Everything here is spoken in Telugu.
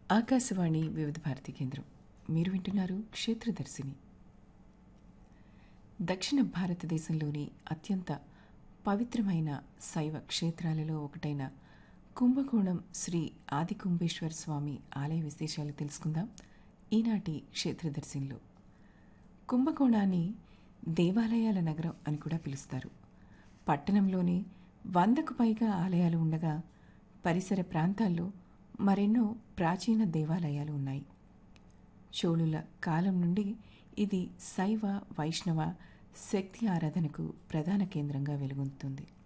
ఆకాశవాణి వివిధ భారతి కేంద్రం మీరు వింటున్నారు క్షేత్రదర్శిని దక్షిణ భారతదేశంలోని అత్యంత పవిత్రమైన శైవ క్షేత్రాలలో ఒకటైన కుంభకోణం శ్రీ ఆదికుంభేశ్వర స్వామి ఆలయ విశేషాలు తెలుసుకుందాం ఈనాటి క్షేత్రదర్శినిలో కుంభకోణాన్ని దేవాలయాల నగరం అని కూడా పిలుస్తారు పట్టణంలోని వందకు పైగా ఆలయాలు ఉండగా పరిసర ప్రాంతాల్లో మరెన్నో ప్రాచీన దేవాలయాలు ఉన్నాయి చోళుల కాలం నుండి ఇది శైవ వైష్ణవ శక్తి ఆరాధనకు ప్రధాన కేంద్రంగా వెలుగొందుతుంది